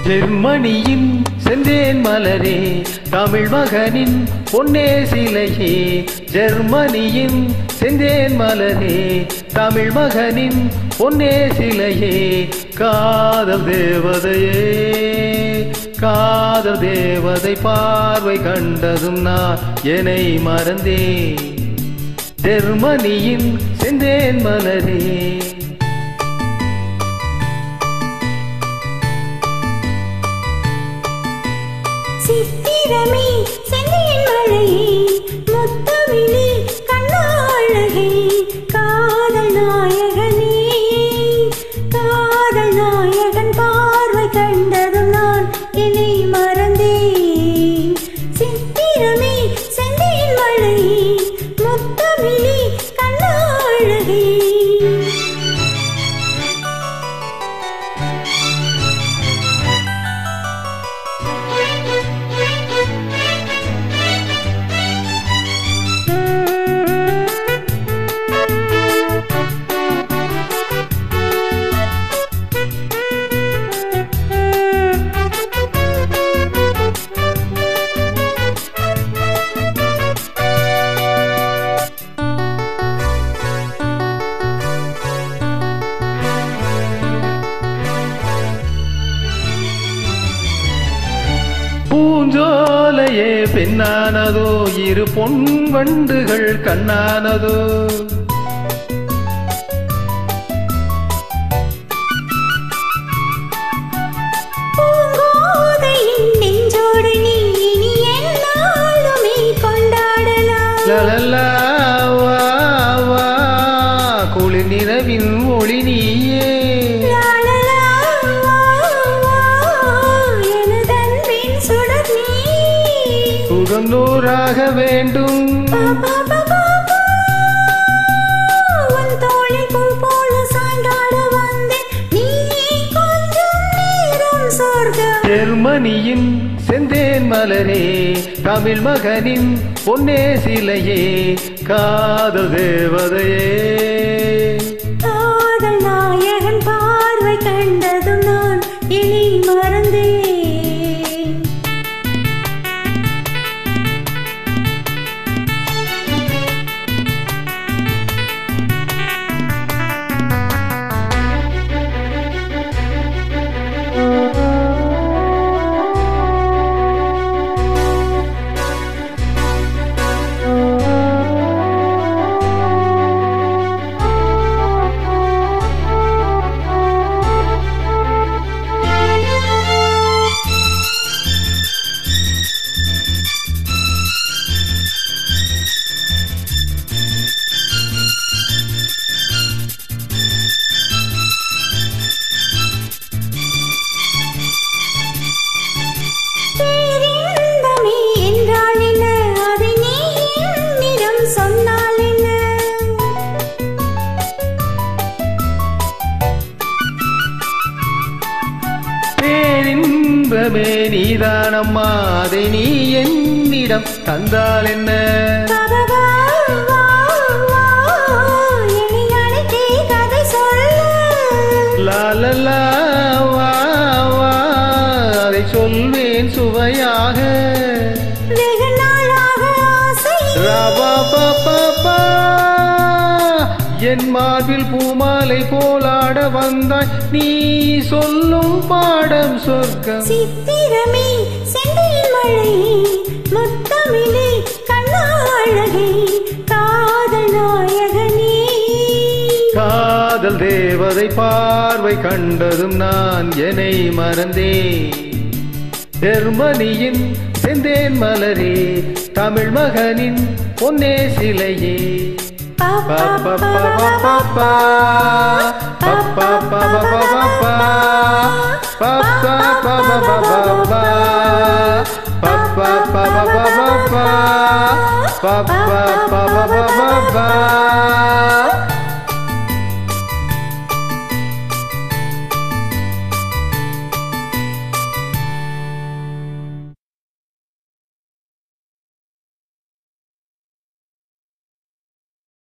ஜெர்மனியின் செந்தேன் மலரே தமிழ் மகனின் பொன்னே சிலையே ஜெர்மனியின் செந்தேன் மலரே தமிழ் மகனின் பொன்னே சிலையே காதல் தேவதையே காதல் தேவதை பார்வை கண்டதும் நான் என்னை மறந்தே ஜெர்மனியின் செந்தேன் மலரே சித்திரமே செந்தியின் மழையே முத்தமிழே கண்ணாழகே காதல் நாயகனே காதல் நாயகன் பார்வை கண்டதும் நான் என்னை மறந்தேன் சித்திரமே செந்தியின் மழையே முத்தமிழே கண்ணாழகே பூஞ்சோலையே பெண்ணானதோ இரு பொன் வண்டுகள் கண்ணானதோ பூங்கோதையின் நெஞ்சோடு நீ இனி எந்நாளுமே கொண்டாடலாம். லலலா வா வா குளிர் நிலவின் ஒளி நீயே லாலலா, வா, வா, எனதன்பின் சுடர் நீ. சுகம் நூறாக வேண்டும் பா, பா, பா, பா, பா. உன் தோளில் பூ போல சாய்ந்தாட வந்தேன். நீ கொஞ்சம் நேரம் சொர்க்கம் ஜெர்மனியின் செந்தேன் மலரே தமிழ் மகனின் பொன்னே சிலையே காதல் தேவதையே காதல் நாயகன் பார்வை கண்டதும் நான் இனி மறந்தேன் பேரின்பமே என்றால் என்ன அதை நீ என்னிடம் சொன்னால் என்ன பேரின்பமே நீதானம்மா அதை நீ என்னிடம் தந்தால் என்ன கதவா, வா, வா, என்னை அழைத்தே கதை சொல்ல லாலலா வா வா அதை சொல்வேன் சுவையாக வெகு நாளாக ஆசை ரபாபாபாபா. என் மார்பில் பூமாலை போலாட வந்தாய் நீ சொல்லும் பாடம் சொர்க்கம் சித்திரமே செந்தில் மழையே முத்தமிழே கண்ணாழகே காதல் நாயகனே காதல் தேவதை பார்வை கண்டதும் நான் என்னை மறந்தேன் ஜெர்மனியின் செந்தேன் மலரே தமிழ் மகனின் பொன்னே சிலையே பா, பா, பா, பா, பா, பா. Ba ba ba ba ba ba ba ba ba ba ba ba ba